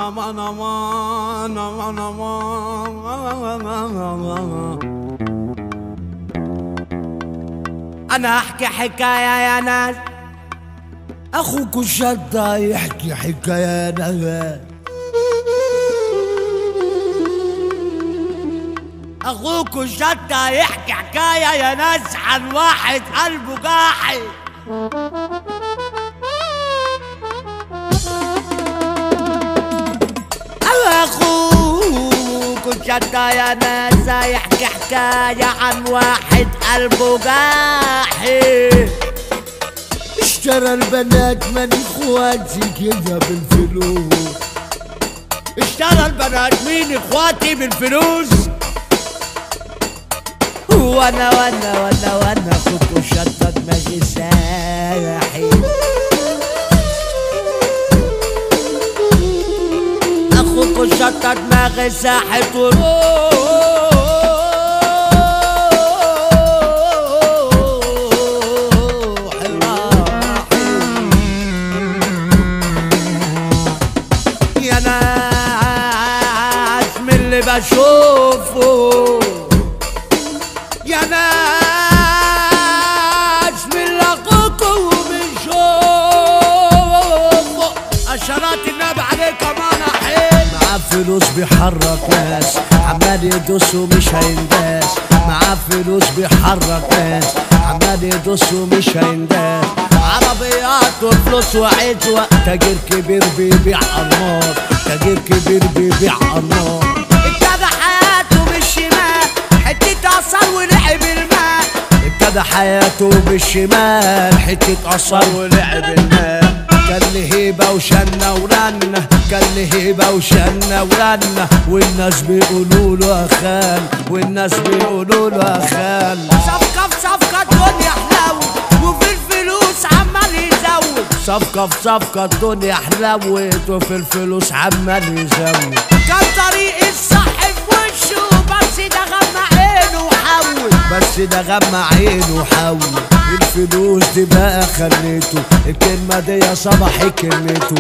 امان امان امان امان انا احكي حكايه يا ناس اخوك شدة يحكي حكاية نغات اخوك شدة يحكي حكايه يا ناس عن واحد قلبه جاحد اخوك شدة يا ناس يحكي حكايه عن واحد قلبه جاحد اشترى البنات من اخواتي كده بالفلوس اشترى البنات مين اخواتي بالفلوس وانا وانا وانا وانا اخوك وشطة دماغي ساحي اخوك وشطة دماغي ساحت وروح يا ناس من اللي بشوفه يا ناس من اللي اخوكم بنشوفه اشارات النبي عليك امان حيل معاه فلوس بيحرك ناس عمال يدوس ومش هينداس معاه فلوس بيحرك ناس عمال يدوس ومش هينداس عربيات وفلوس وعزوة تاجر كبير بيبيع انوار تاجر كبير بيبيع انوار ابتدى حياته بالشمال حتة اثر ولعب الماء ابتدى حياته بالشمال حتة أثر ولعب المال كان له هيبة وشنة ورنة كان له هيبة وشنة ورنة والناس بيقولوا له أخال والناس بيقولوا له أخال صفقة في صفقة الدنيا حلاوة وفي الفلوس عمال يزود صفقة في صفقة الدنيا حلوت وفي الفلوس عمال يزود كان طريق الصح في وشه بس ده غمى عينه وحول بس ده غمى عينه وحاول الفلوس دي بقى خليته الكلمة دي يا صباح كلمته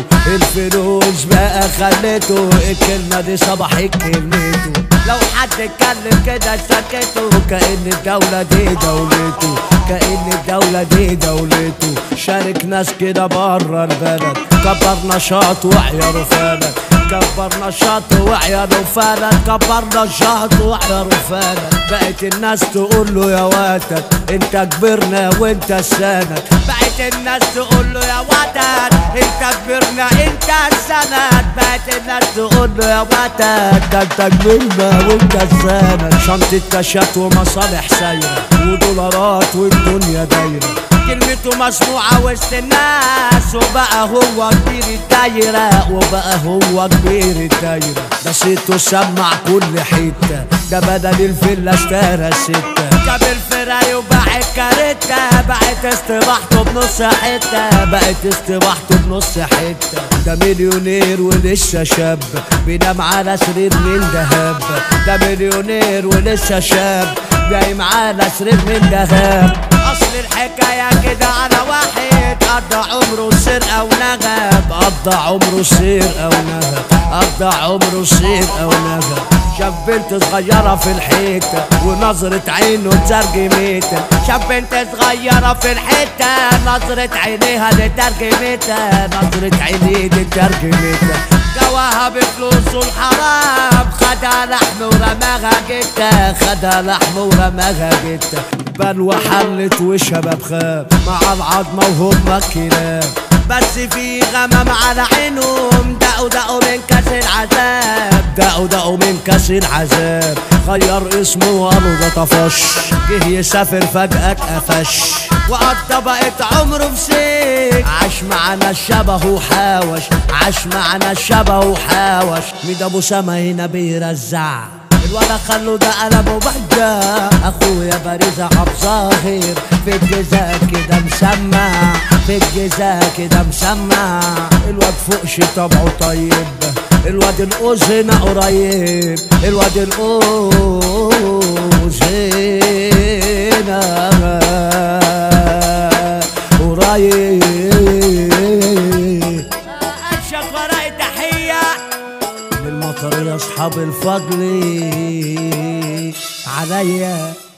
الفلوس بقى خليته الكلمة دي صباح كلمته لو حد اتكلم كده سكته كأن الدولة دي دولته كأن الدولة دي دولته شارك ناس كده بره البلد كبر نشاط وعياره فلت كبر نشاط وعياره فلت كبر نشاط وعياره فلت بقت الناس تقول له يا واتد انت كبرنا وانت السند بقت الناس تقول له يا وطن انت كبرنا انت السند بقت الناس تقول له يا واتد ده انت كبرنا وانت السند شنطة كاشات ومصالح سايرة ودولارات والدنيا دايرة كلمته مسموعة وسط الناس وبقى هو كبير الدايرة وبقى هو كبير الدايرة ده صيته سمع كل حتة ده بدل الفيلا اشترى ستة جاب الفراي وباع الكاريتا بقت استباحته بنص حتة بقت استباحته بنص حتة ده مليونير ولسه شاب بينام على سرير من دهب ده مليونير ولسه شاب نايم على سرير من دهب اصل الحكاية كده على واحد قضى عمره سرقة ونغب قضى عمره سير او نهب قضى عمره سير او نهب شاف بنت صغيرة في الحيطة ونظرة عينه ترجمتها شاف بنت صغيرة في الحتة نظرة عينيها دي ترجمتها نظرة عينيه دي ترجمتها جواها بفلوسه الحرام خدها لحم ورماها جدا خدها لحم ورماها جدا بلوى حلت وشباب خاب مع العظمة وهم كلاب بس في غمام على عينهم دقوا دقوا من كاس العذاب دقوا دقوا من كاس العذاب غير اسمه وقالوا ده طفش جه يسافر فجأة اتقفش وقضى بقت عمره في سيك عاش معانا الشبه وحاوش عاش معانا الشبه وحاوش ميد ابو سما هنا بيرزع الولا خلو ده قلبه بهجة اخويا باريزة عبد ظاهر في الجزاء كده مسمع في الجزاء كده مسمع الواد فوقش طبعه طيب الواد القوز هنا قريب الواد القوز هنا قريب اشك ورق تحية كتر يا اصحاب الفضل عليا